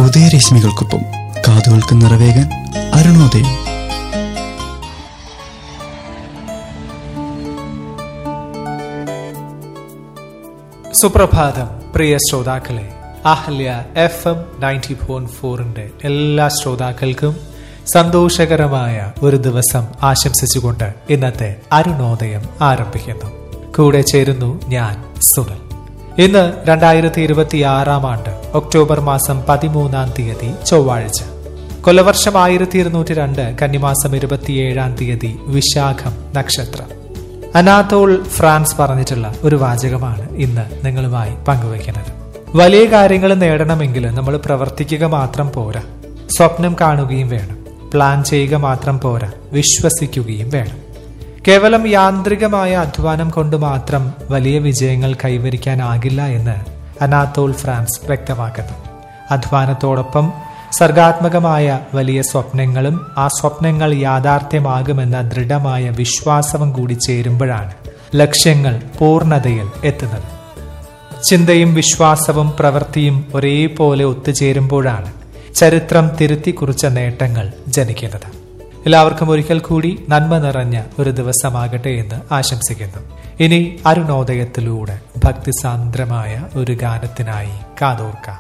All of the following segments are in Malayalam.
ഹൃദയരശ്മികൾക്കൊപ്പം കാതുകൾക്ക് നിറവേകാൻ അരുണോദയം സുപ്രഭാതം പ്രിയ ശ്രോതാക്കളെ Ahalya F M ninety point ഫോറിന്റെ എല്ലാ ശ്രോതാക്കൾക്കും സന്തോഷകരമായ ഒരു ദിവസം ആശംസിച്ചുകൊണ്ട് ഇന്നത്തെ അരുണോദയം ആരംഭിക്കുന്നു കൂടെ ചേരുന്നു ഞാൻ സുനൽ ഇന്ന് രണ്ടായിരത്തി ഇരുപത്തി ആറാം ആണ്ട് ഒക്ടോബർ മാസം പതിമൂന്നാം തീയതി ചൊവ്വാഴ്ച കൊല്ലവർഷം ആയിരത്തി ഇരുന്നൂറ്റി രണ്ട് കന്നിമാസം ഇരുപത്തിയേഴാം തീയതി വിശാഖം നക്ഷത്രം അനാത്തോൾ ഫ്രാൻസ് പറഞ്ഞിട്ടുള്ള ഒരു വാചകമാണ് ഇന്ന് നിങ്ങളുമായി പങ്കുവയ്ക്കുന്നത് വലിയ കാര്യങ്ങൾ നേടണമെങ്കിൽ നമ്മൾ പ്രവർത്തിക്കുക മാത്രം പോരാ സ്വപ്നം കാണുകയും വേണം പ്ലാൻ ചെയ്യുക മാത്രം പോരാ വിശ്വസിക്കുകയും വേണം കേവലം യാന്ത്രികമായ അധ്വാനം കൊണ്ട് മാത്രം വലിയ വിജയങ്ങൾ കൈവരിക്കാനാകില്ല എന്ന് അനാത്തോൾ ഫ്രാൻസ് വ്യക്തമാക്കുന്നു അധ്വാനത്തോടൊപ്പം സർഗാത്മകമായ വലിയ സ്വപ്നങ്ങളും ആ സ്വപ്നങ്ങൾ യാഥാർത്ഥ്യമാകുമെന്ന ദൃഢമായ വിശ്വാസവും കൂടി ചേരുമ്പോഴാണ് ലക്ഷ്യങ്ങൾ പൂർണ്ണതയിൽ എത്തുന്നത് ചിന്തയും വിശ്വാസവും പ്രവൃത്തിയും ഒരേപോലെ ഒത്തുചേരുമ്പോഴാണ് ചരിത്രം തിരുത്തി കുറിച്ച നേട്ടങ്ങൾ ജനിക്കുന്നത് എല്ലാവർക്കും ഒരിക്കൽ കൂടി നന്മ നിറഞ്ഞ ഒരു ദിവസമാകട്ടെ എന്ന് ആശംസിക്കുന്നു ഇനി അരുണോദയത്തിലൂടെ ഭക്തിസാന്ദ്രമായ ഒരു ഗാനത്തിനായി കാതോർക്കാം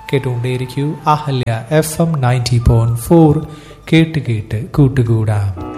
കേട്ടുകൊണ്ടേയിരിക്കൂ Ahalya F M ninety point four കേട്ട് കേട്ട് കൂട്ടുകൂടാം